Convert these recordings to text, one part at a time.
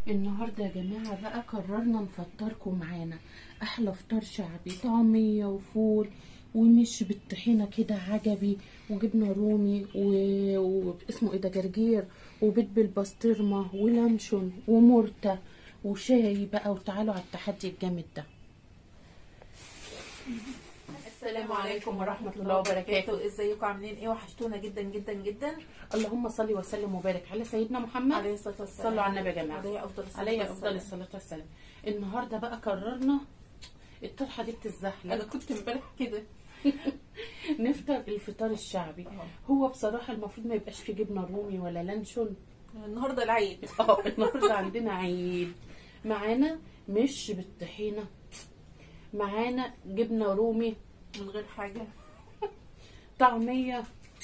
النهارده يا جماعه بقى قررنا نفطركم معانا احلى فطار شعبي طعميه وفول ومش بالطحينه كده عجبي وجبنه رومي و- واسمه ايه ده جرجير وبيض بالبسطرمه ولانشون ومرته وشاي بقى وتعالوا على التحدي الجامد ده السلام عليكم ورحمه الله وبركاته ازيكم عاملين ايه وحشتونا جدا جدا جدا اللهم صل وسلم وبارك على سيدنا محمد عليه الصلاه والسلام صلوا على النبي يا جماعه عليه افضل الصلاه عليه افضل والسلام. الصلاه والسلام النهارده بقى قررنا الطرحه دي بتتزحلق انا كنت امبارح كده نفطر الفطار الشعبي هو بصراحه المفروض ما يبقاش فيه جبنه رومي ولا لانشون النهارده العيد اه النهارده عندنا عيد معانا مش بالطحينه معانا جبنه رومي من غير حاجه طعميه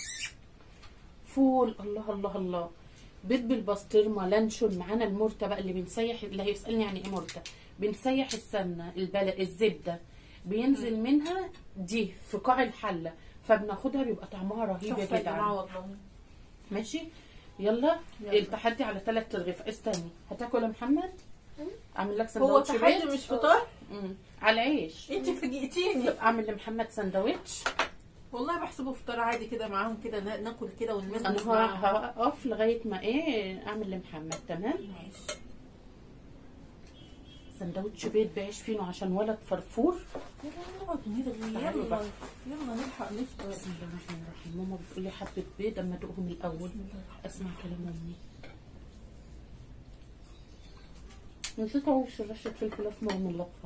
فول الله الله الله بيض بالبسطرمه لانشون معانا المرته بقى اللي بنسيح اللي هيسالني يعني ايه مرته بنسيح السمنه البلق الزبده بينزل منها دي في قاع الحله فبناخدها بيبقى طعمها رهيب تحفه يا يا جماعه جدعان والله ماشي يلا, يلا. التحدي على ثلاث ترغيف استني هتاكل يا محمد اعمل لك هو سندوتش تحدي بيض مش فطار مم. على عيش انت فاجئتيني اعمل لمحمد سندوتش والله بحسبه فطار عادي كده معاهم كده نا- ناكل كده ونمزمز انا ه- معاهم هقف لغايه ما ايه اعمل لمحمد تمام ماشي سندوتش بيض بعيش فينو عشان ولد فرفور يلا نقعد نرغي تعالوا يلا بقى. يلا نلحق نفطر بسم الله الرحمن الرحيم ماما بتقول لي حبه بيض اما ادوقهم الاول اسمع كلام امي نسيت اوش رشه فلفل اسمر من اللطفه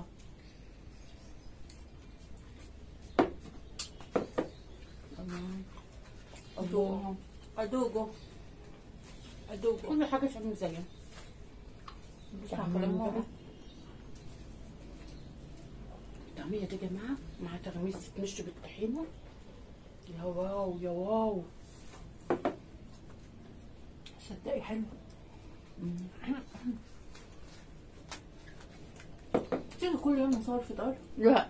الله الله ادوجو ادوجو كل حاجه شكل زيها بسمع كلام ماما الطعمية دي يا جماعة مع تغميسة مش بالطحينة يا واو يا واو صدقي حلو تيجي كل يوم نصور فطار لا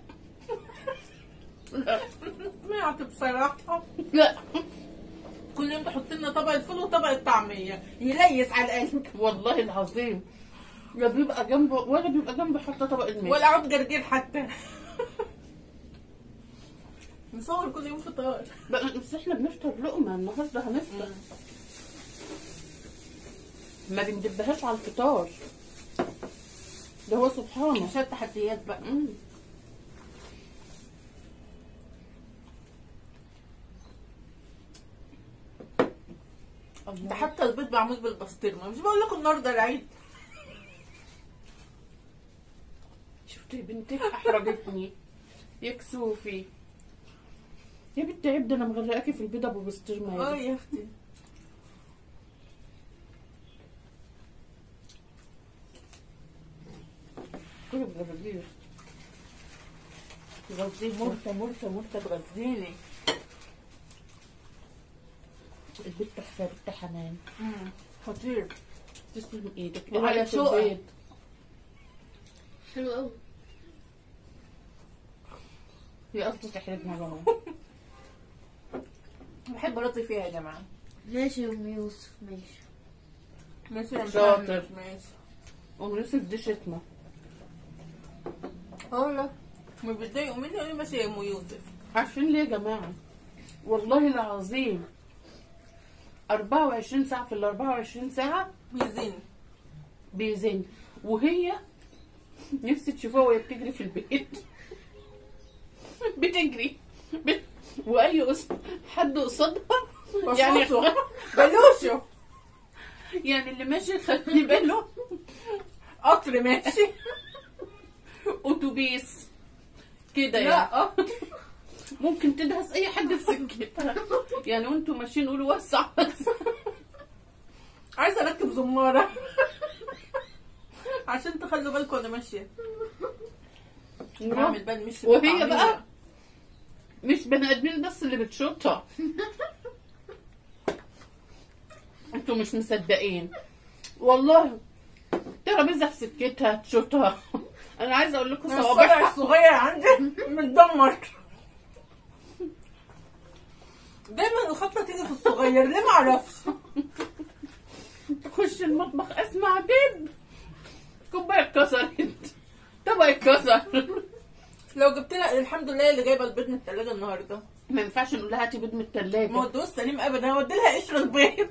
لا سمعت بصراحة لا كل يوم تحط لنا طبق الفول وطبق الطعمية يليس على القلب والله العظيم لا بيبقى جنبه ولا بيبقى جنبه حتى طبق الماء ولا عود جرجير حتى نصور كل يوم فطار بقى بس احنا بنفطر لقمة النهارده هنفطر ما بندبهاش على الفطار ده هو سبحانه عشان التحديات بقى مم. ده الله حتى البيض معمول بالبسطرمة مش بقول لكم النهارده العيد شفتي بنتك احرجتني يكسوفي يا بنت عيب ده انا مغرقاكي في البيضه ابو بسطرمه اه يا يا اختي كل بغرقيه غزيه مرته مرته مرته تغذيني البيت تحفه بنت حنان خطير تسلم ايدك وعلى إيه رأيك في شوقة. البيض؟ حلو قوي هي قصدي تحرجنا بقى بحب ارضي فيها يا جماعه ماشي يا ام يوسف ماشي ماشي يا شاطر. محمد، ماشي ام يوسف دي شتمه والله ما بيتضايقوا مني يقولوا لي ماشي يا ام يوسف عارفين ليه يا جماعه والله العظيم 24 ساعه في ال 24 ساعه بيزين بيزن وهي نفسي تشوفوها وهي بتجري في البيت بتجري بت... واي قص... حد قصادها يعني يعني بلوشو يعني اللي ماشي خلي باله قطر ماشي اتوبيس كده يعني لا اه ممكن تدهس اي حد في سكتها يعني وانتوا ماشيين قولوا وسع عايزه اركب زماره عشان تخلوا بالكم وانا ماشيه بعمل بالي مش وهي بالطعمية. بقى مش بني ادمين بس اللي بتشوطها انتوا مش مصدقين والله ترابيزه في سكتها تشوطها انا عايزه اقول لكم أنا الصبع صوابعها الصغير عندي متدمر دايما الخطه تيجي في الصغير ليه معرفش تخش المطبخ اسمع دب اتكسرت طبق اتكسر لو جبت لها الحمد لله اللي جايبه البيض من الثلاجه النهارده ما ينفعش نقول لها هاتي بيض من التلاجة ما ودوش سليم ابدا هودي لها قشر البيض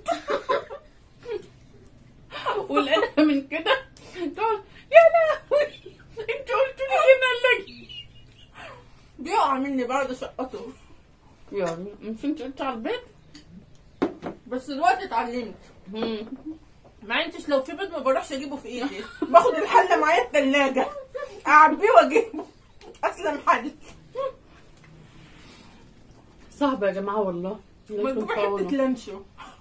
ولقيتها من كده تقول يا لهوي انت قلت لي هنا اللي بيقع مني بعد شقته يعني مش انت قلت على البيض بس دلوقتي اتعلمت مم. مع انتش لو في بيض ما بروحش اجيبه في ايدي باخد الحله معايا الثلاجه اعبيه واجيبه اسلم حل صعب يا جماعه والله ما الله يكون تجيب في حته عونه. لانشو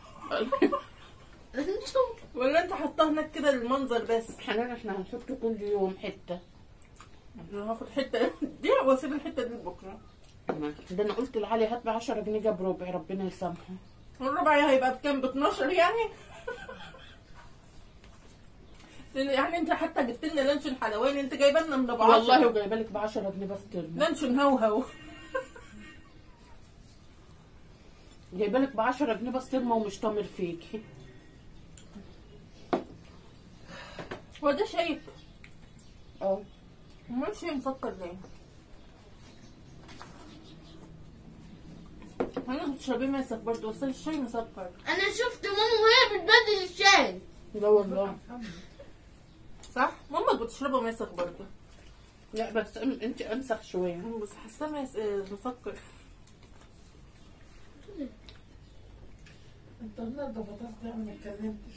انتوا ولا انت حطاه هناك كده للمنظر بس حنان احنا هنحط كل يوم حته انا هاخد حته دي واسيب الحته دي لبكره ده انا قلت لعلي هات ب 10 جنيه جاب ربع ربنا يسامحه الربع هيبقى بكام ب 12 يعني يعني انت حتى جبت لنا لانشون حلواني انت جايبه لنا من ابو والله عشرة. وجايبه لك ب 10 جنيه بس ترمي لانشون هوهو جايبه لك ب 10 جنيه بس ترمى ومش تامر فيكي هو ده شايب اه امال شاي مسكر ليه؟ انا بتشربيه ماسك برضه بس الشاي مسكر انا شفت ماما وهي بتبدل الشاي لا والله صح؟ ماما بتشربه ماسك برضه لا بس أم- انت انسخ شويه بس حاساه ماس- آه، مسكر انت النهارده بطاطس يعني ما اتكلمتش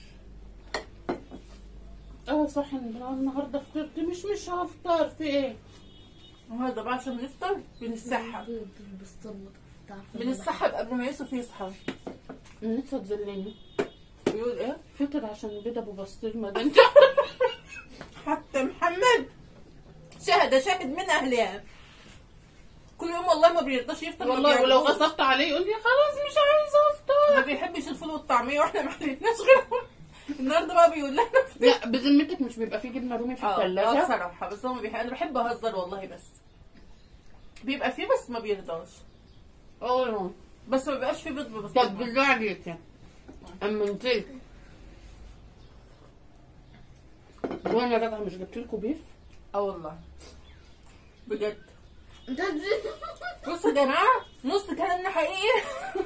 اه صح أنا النهارده فطرت مش مش هفطر في ايه النهارده بقى عشان نفطر بنسحب بالبسطرمة تعرف بنسحب قبل ما يوسف يصحى لسه تذلني بيقول ايه؟ فطر عشان بيض ابو بسطرمه ده انت حتى محمد شهد شاهد من اهلها كل يوم والله ما بيرضاش يفطر ما والله ولو بيعجبوش. غصبت عليه يقول لي خلاص مش عايزه ما افطر بيحبش الفول والطعميه واحنا ما حليناش غيرهم النهارده بقى بيقول لنا لا بذمتك مش بيبقى فيه جبنه رومي في اه الثلاجه بصراحه بس هو ما بيحب انا بحب اهزر والله بس بيبقى فيه بس ما بيرضاش اه بس ما بيبقاش فيه بيض طب بس بالله عليك اما نزلت وانا راجعه مش جبت لكم بيف اه والله بجد انت ازاي بصوا يا جماعه نص كلامنا حقيقي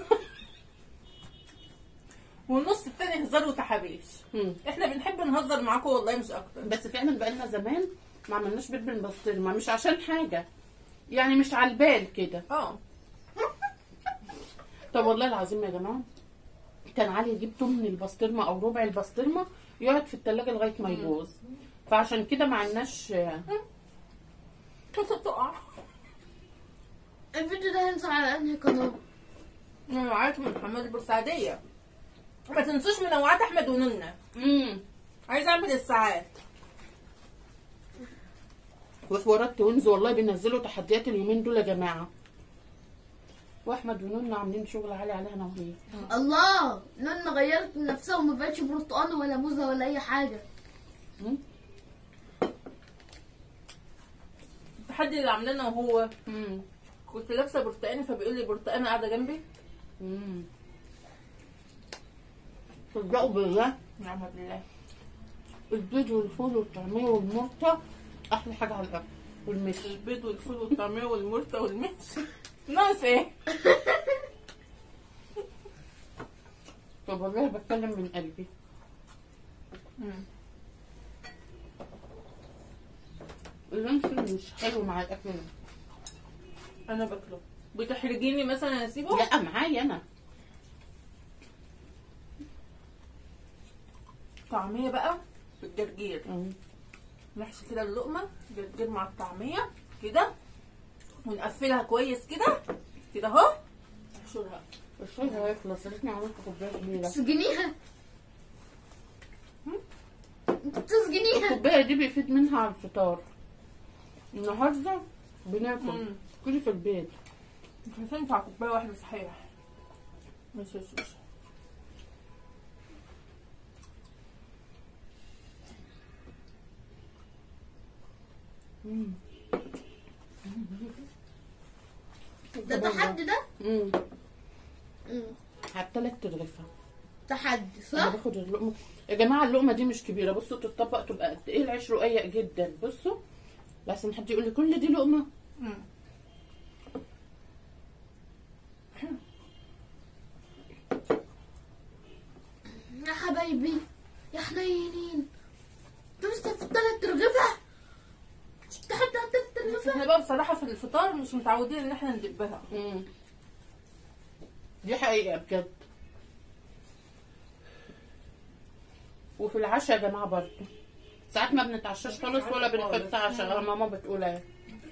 والنص التاني هزار وتحابيش مم. احنا بنحب نهزر معاكم والله مش اكتر بس فعلا بقالنا زمان ما عملناش بيض بالبسطرمه مش عشان حاجه يعني مش على البال كده اه طب والله العظيم يا جماعه كان علي يجيب تمن البسطرمه او ربع البسطرمه يقعد في التلاجة لغايه ما يبوظ فعشان كده ما عندناش كنت تقع الفيديو ده هينزل على انهي قناة منوعات من محمد البورسعيديه ما تنسوش منوعات احمد وننة امم عايز اعمل الساعات وحوارات تونز والله بينزلوا تحديات اليومين دول يا جماعه واحمد ونونا عاملين شغل عالي عليها انا وهي الله نونا غيرت من نفسها وما بقتش برتقانة ولا موزة ولا اي حاجة مم. التحدي اللي عاملينه وهو مم. كنت لابسه برتقاني فبيقول لي برتقانه قاعده جنبي مم. صدقوا بالله نعم بالله البيض والفول والطعمية والمرتة أحلى حاجة على الأكل والمش البيض والفول والطعميه والمرته والمش ناقص ايه طب والله بتكلم من قلبي مم. اللانشون مش حلو مع الأكل ده. انا باكله بتحرجيني مثلا اسيبه لا معايا أنا طعميه بقى بالجرجير مم. نحشي كده اللقمه جرجير مع الطعميه كده ونقفلها كويس كده كده اهو نحشرها الشاي ده هيخلص ريتني عملت كوباية كبيرة تسجنيها انت بتسجنيها الكوباية دي بيفيد منها على الفطار النهاردة بناكل مم. كلي في البيت مش هتنفع كوبايه واحده صحيح ماشي يا شوشة مم. ده تحدي ده مم. مم. على التلات ترغفة تحدي انا صح؟ باخد اللقمه يا جماعه اللقمه دي مش كبيره بصوا تتطبق تبقى قد ايه العيش رقيق جدا بصوا لحسن حد يقول لي كل دي لقمه مم. يا حبايبي يا حنينين انتوا لسه في التلات رغيفة تحب تلات احنا رغيفة بقى بصراحه في الفطار مش متعودين ان احنا ندبها مم. دي حقيقه بجد وفي العشاء يا جماعه برضه ساعات ما بنتعشاش خالص ولا بنحط عشاء ماما بتقول اهي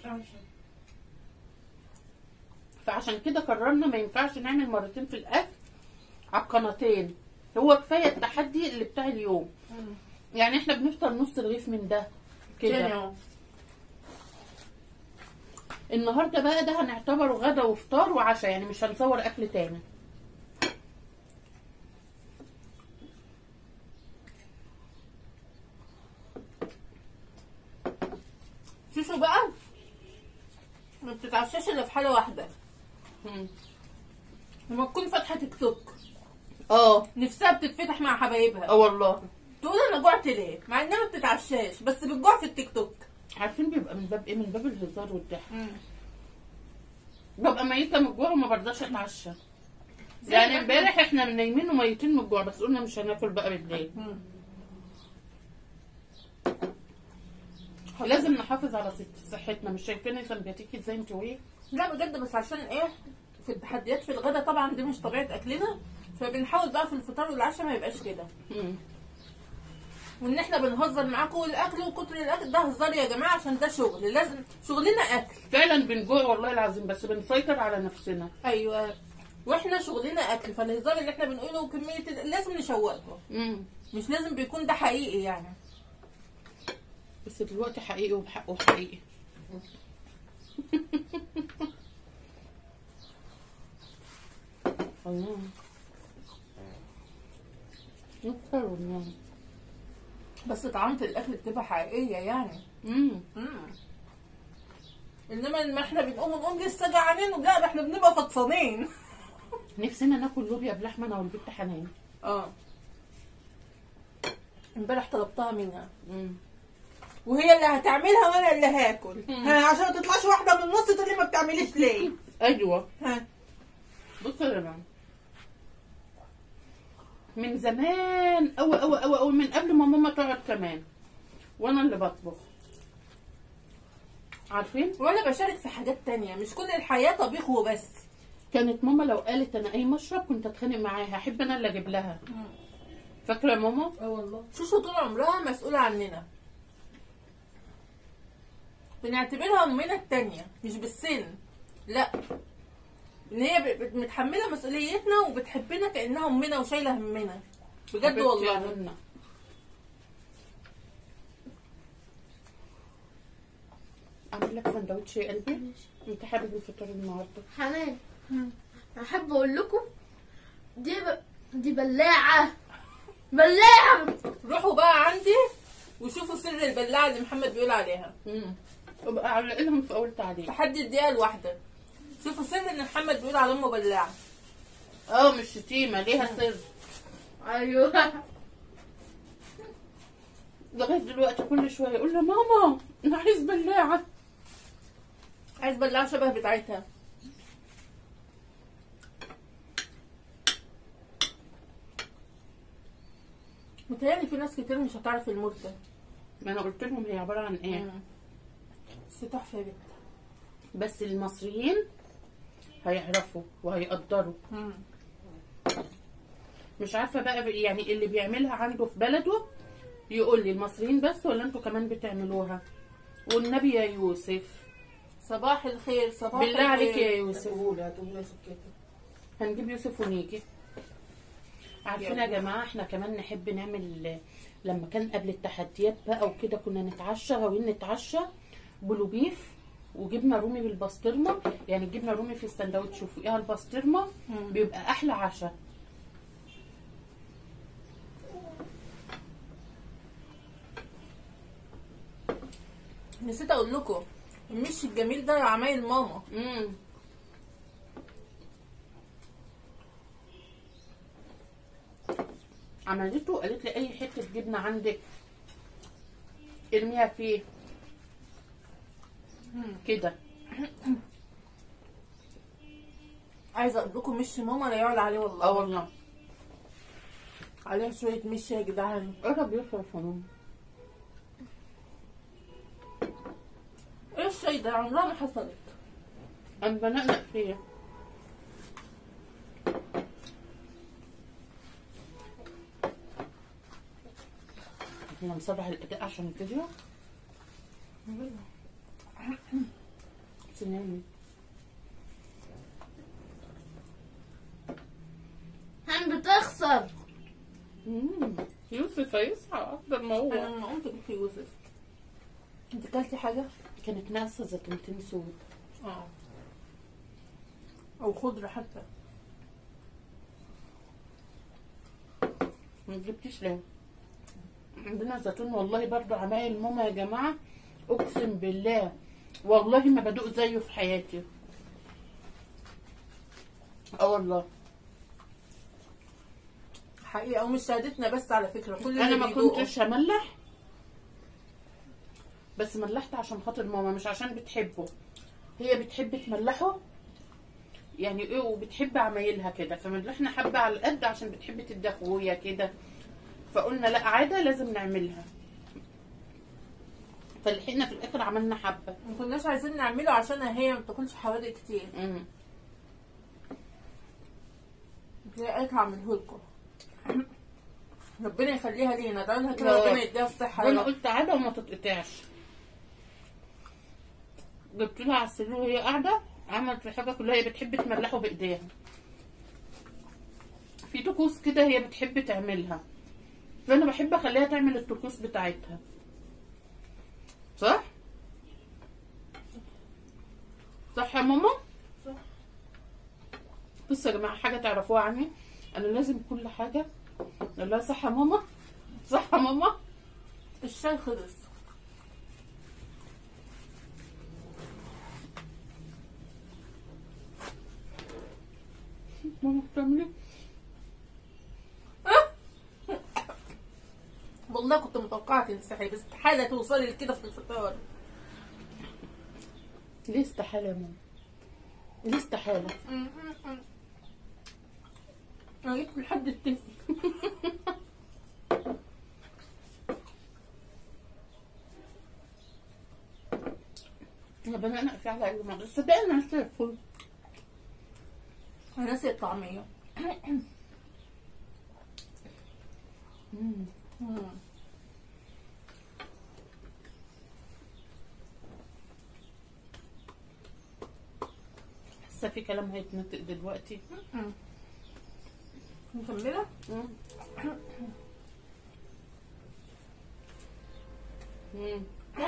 فعشان كده قررنا ما ينفعش نعمل مرتين في الاكل على القناتين هو كفايه التحدي اللي بتاع اليوم يعني احنا بنفطر نص رغيف من ده تاني كده اهو النهارده بقى ده هنعتبره غدا وفطار وعشاء يعني مش هنصور اكل تاني شوشو بقى ما بتتعشاش الا في حاله واحده مم. لما تكون فاتحه تيك توك اه نفسها بتتفتح مع حبايبها اه والله تقول انا جوعت ليه مع انها ما بتتعشاش بس بتجوع في التيك توك عارفين بيبقى من باب ايه من باب الهزار والضحك ببقى ميته من الجوع وما برضاش اتعشى يعني امبارح احنا نايمين وميتين من الجوع بس قلنا مش هناكل بقى بالليل مم. لازم نحافظ على صحت- صحتنا مش شايفين سمباتيكي ازاي انت وايه لا بجد بس عشان ايه في التحديات في الغدا طبعا دي مش طبيعه اكلنا فبنحاول بقى في الفطار والعشاء ما يبقاش كده مم. وان احنا بنهزر معاكم والاكل وكتر الاكل ده هزار يا جماعه عشان ده شغل لازم شغلنا اكل فعلا بنجوع والله العظيم بس بنسيطر على نفسنا ايوه واحنا شغلنا اكل فالهزار اللي احنا بنقوله وكميه ال- لازم نشوقكم مم. مش لازم بيكون ده حقيقي يعني بس دلوقتي حقيقي وبحقه حقيقي الله يكتر والله بس طعامة الاكل بتبقى حقيقيه يعني امم مم. انما لما احنا بنقوم نقوم لسه جعانين لا ده احنا بنبقى فطسانين نفسنا ناكل لوبيا بلحمه انا والبنت حنان اه امبارح طلبتها منها امم وهي اللي هتعملها وانا اللي هاكل ها عشان ما تطلعش واحده من النص تقول لي ما بتعمليش ليه ايوه ها بص يا جماعه من زمان قوي قوي قوي قوي من قبل ما ماما تقعد كمان وانا اللي بطبخ عارفين وانا بشارك في حاجات تانية مش كل الحياه طبيخ وبس كانت ماما لو قالت انا اي مشرب كنت اتخانق معاها احب انا اللي اجيب لها فاكره يا ماما اه والله شوشو طول عمرها مسؤوله عننا بنعتبرها امنا التانية مش بالسن لا ان هي ب- ب- متحمله مسؤوليتنا وبتحبنا كانها امنا وشايله همنا بجد حبيبتي يا والله منى. اعمل لك سندوتش يا قلبي انت حابب الفطار النهارده حنان احب اقول لكم دي ب... دي بلاعة بلاعة روحوا بقى عندي وشوفوا سر البلاعه اللي محمد بيقول عليها امم ابقى اعلق لهم في اول تعليق تحدي الدقيقه الواحده شوفوا سر ان محمد بيقول على امه بلاعه اه مش شتيمه ليها سر ايوه لغايه دلوقتي كل شويه يقول له ماما انا عايز بلاعه عايز بلاعه شبه بتاعتها متهيألي في ناس كتير مش هتعرف المود ده ما انا قلت لهم هي عباره عن ايه بس تحفه يا بنت بس المصريين هيعرفوا وهيقدروا مم. مش عارفه بقى يعني اللي بيعملها عنده في بلده يقول لي المصريين بس ولا انتوا كمان بتعملوها والنبي يا يوسف صباح الخير صباح بالله عليك يا الخير يوسف قولي هتقولي سكتي هنجيب يوسف ونيجي عارفين يا جماعه احنا كمان نحب نعمل لما كان قبل التحديات بقى وكده كنا نتعشى غاويين نتعشى بلوبيف وجبنه رومي بالبسطرمه يعني الجبنه رومي في السندوتش وفوقيها البسطرمه مم. بيبقى احلى عشاء نسيت اقول لكم المش الجميل ده عمايل ماما امم عملته وقالت لي اي حته جبنه عندك ارميها فيه كده عايزه اقول لكم مش ماما لا يعلى عليه والله اه والله عليها شويه مش يا جدعان قرب يخلص فنون ايه الشاي ده عمرها ما حصلت انا بنقنق فيه احنا نصبح الاداء عشان الفيديو سناني هم بتخسر مم. يوسف هيصحى اكتر ما انا هو لما قمت جبت يوسف انت كلتي حاجه كانت ناقصه زيتونتين سود اه او خضره حتى ما جبتيش ليه عندنا زيتون والله برضو عمايل ماما يا جماعه اقسم بالله والله ما بدوق زيه في حياتي اه والله حقيقه ومش شهادتنا بس على فكره كل انا اللي ما بيدوقوا. كنتش هملح بس ملحت عشان خاطر ماما مش عشان بتحبه هي بتحب تملحه يعني ايه وبتحب عمايلها كده فملحنا حبه على القد عشان بتحب تدي اخويا كده فقلنا لا عاده لازم نعملها فلحقنا في الاخر عملنا حبه ما كناش عايزين نعمله عشان هي ما بتاكلش حوادق كتير امم لقيت هعمله لكم ربنا يخليها لينا ادعي لها يا كده ربنا رب. يديها الصحه يا وانا رب. قلت عاده وما تتقطعش جبت لها على السرير وهي قاعده عملت الحاجه كلها هي بتحب تملحه بايديها في طقوس كده هي بتحب تعملها فانا بحب اخليها تعمل الطقوس بتاعتها صح صح يا ماما صح. بصوا يا جماعه حاجه تعرفوها عني انا لازم كل حاجه اقول لها صح يا ماما صح يا ماما الشاي خلص ماما بتعملي والله كنت متوقعه تنسحي بس استحاله توصلي لكده في الفطار ليه استحالة يا ماما؟ ليه استحالة؟ انا جبت لحد التفل انا بنقنق في على اي مرة صدقني انا عرفت الفول انا ناسيه الطعميه مم. مم. حاسة في كلام هيتنطق دلوقتي مم. مكمله مم. مم.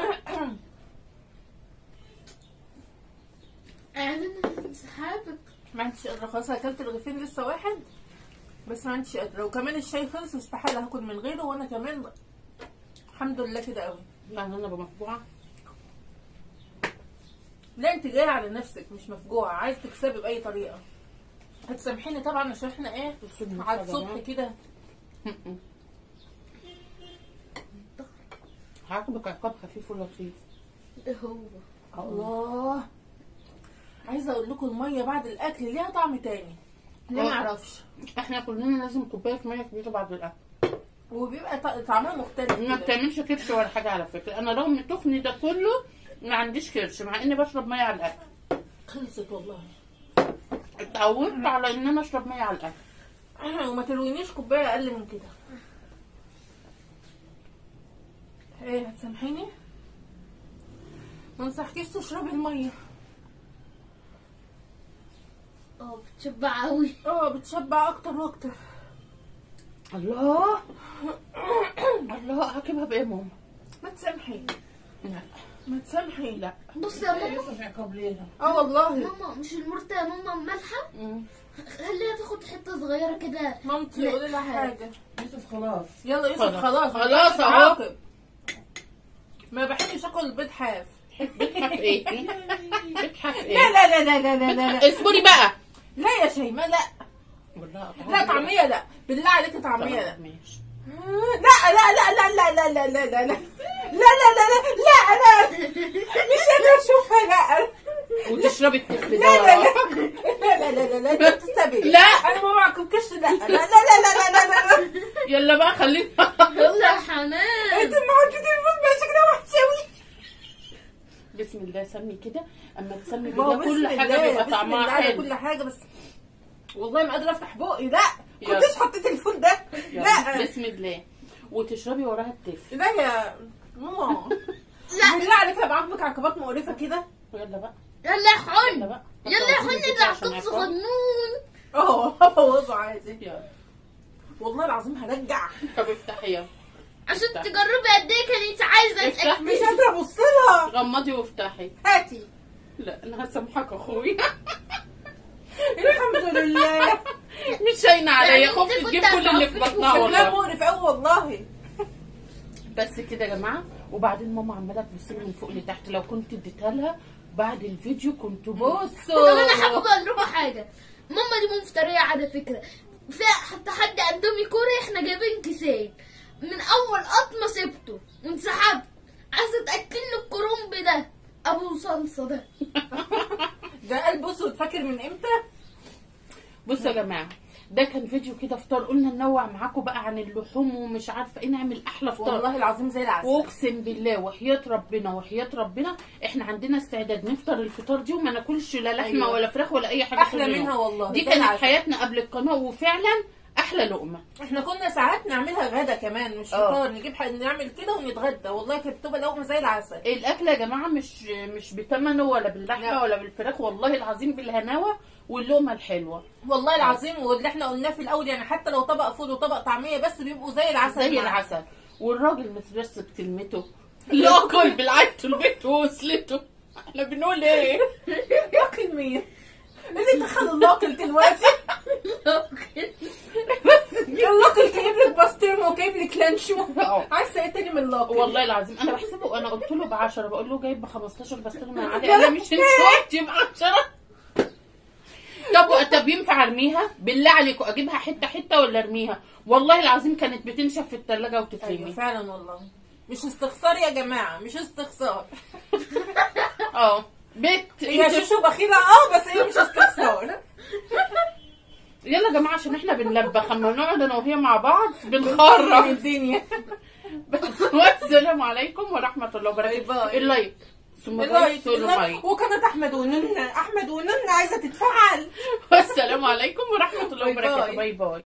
اعلن انسحابك ما عنديش قادره خلاص اكلت رغيفين لسه واحد بس ما عنديش قادره وكمان الشاي خلص استحاله هاكل من غيره وانا كمان الحمد لله كده قوي يعني انا بمفجوعة لا انت جايه على نفسك مش مفجوعه عايز تكسبي باي طريقه هتسامحيني طبعا عشان احنا ايه على الصبح كده مم. هعاقبك عقاب خفيف ولطيف ايه هو الله عايزه اقول لكم الميه بعد الاكل ليها طعم تاني ليه ما اه. اعرفش احنا كلنا لازم كوباية مية كبيرة بعد الاكل وبيبقى ط- طعمها مختلف ما كده. بتعملش كرش ولا حاجة على فكرة انا رغم تخني ده كله ما عنديش كرش مع اني بشرب مية على الاكل خلصت والله اتعودت على ان انا اشرب مية على الاكل وما تلوينيش كوبايه اقل من كده ايه هتسامحيني ما انصحكيش تشربي الميه اه بتشبع قوي اه بتشبع اكتر واكتر الله الله هجيبها بايه يا ماما؟ ما تسامحي لا ما تسامحي لا بص يا ماما يوسف عقاب لينا اه والله ماما مش المرتة يا ماما مالحة مم. خليها تاخد حتة صغيرة كده مامتي لا. قولي لها حاجه يوسف خلاص يلا يوسف خلاص. خلاص خلاص بتعاقب. أهو. بتعاقب. ما بحبش اكل البيض حاف بتحف ايه؟ بتحف ايه؟ لا لا لا لا لا لا لا, لا. اصبري بقى لا يا شيماء لا والله أطعم. لا طعميه لا بالله عليك طعميه لا طب ماشي لا لا لا لا لا لا لا لا لا لا لا لا لا لا لا لا مش قادره اشوفها لا وتشربي التفل ده لا لا وراها. لا لا لا لا لا لا تستبي لا. انا ما معكمكش لا لا لا لا لا لا لا لا يلا بقى خلينا يلا يا انت حنان معاكي تليفون ماشي كده وحشه قوي بسم الله سمي كده اما تسمي ما هو بالله كل بسم حاجه الله، بيبقى بسم طعمها الله على حلو كل حاجه بس والله ما قادره افتح بقي لا يلا. كنتش حطيت الفول ده يلا. لا بسم الله وتشربي وراها التفل لا يا ماما لا بالله عليك هبقى عاجبك عقبات مقرفه كده يلا بقى يلا يا يلا حن بقى يلا يا حن عشان ده عقاب ياكل. صغنون اه هبوظه عادي يلا والله العظيم هرجع طب افتحي يلا عشان افتح. تجربي قد ايه كانت عايزه افتح. مش تاكل قادره ابص لها غمضي وافتحي هاتي لا انا هسامحك اخويا الحمد لله مش شاينه عليا يعني خفت انت تجيب كنت كل اللي في هتعرفي بطنها شكلها والله مقرف قوي والله بس كده يا جماعه وبعدين ماما عماله تبص لي من فوق لتحت لو كنت اديتها لها بعد الفيديو كنت طب انا حابه بصوا اقول لكم حاجه ماما دي مفتريه على فكره في حتى حد اندومي كوري احنا جايبين كيسين من اول قطمه سبته وانسحبت عايزه تاكلني الكرنب ده ابو صلصه ده ده قلب اسود فاكر من امتى؟ بصوا يا جماعه ده كان فيديو كده فطار قلنا ننوع معاكم بقى عن اللحوم ومش عارفه ايه نعمل احلى فطار والله العظيم زي العسل واقسم بالله وحياه ربنا وحياه ربنا احنا عندنا استعداد نفطر الفطار دي وما ناكلش لا لحمه أيوة. ولا فراخ ولا اي حاجه احلى طول اليوم. منها والله دي زي كانت العسل. حياتنا قبل القناه وفعلا احلى لقمه احنا كنا ساعات نعملها غدا كمان مش اه. فطار نجيب حاجة نعمل كده ونتغدى والله كانت بتبقى لقمه زي العسل الاكل يا جماعه مش مش بثمنه ولا باللحمه لا. ولا بالفراخ والله العظيم بالهناوه واللقمه الحلوه والله العظيم واللي احنا قلناه في الاول يعني حتى لو طبق فول وطبق طعميه بس بيبقوا زي العسل زي معانا. العسل والراجل مترس بكلمته لا كل بالعكس البيت ووصلته احنا بنقول ايه ياكل مين؟ اللي دخل اللاكل دلوقتي اللاكل جايب لك بسطرمه وجايب لك لانشو اه. عايز ايه تاني من اللاكل والله العظيم انا بحسبه انا قلت له ب 10 بقول له جايب ب 15 بستلم علي انا مش انت قلتي ب 10 طب طب ينفع ارميها بالله عليكم اجيبها حته حته ولا ارميها والله العظيم كانت بتنشف في الثلاجه ايوه وتترمي فعلا والله مش استخسار يا جماعه مش استخسار اه بيت هي انت- شوشو بخيله اه بس هي مش استخسار يلا يا جماعه عشان احنا بنلبخ اما نقعد انا وهي مع بعض بنخرب الدنيا بس والسلام عليكم ورحمه الله وبركاته باي باي. اللايك ثم اللايك ثم اللايك. وقناه احمد ونن احمد ونن عايزه تتفعل والسلام عليكم ورحمه الله باي باي. وبركاته باي باي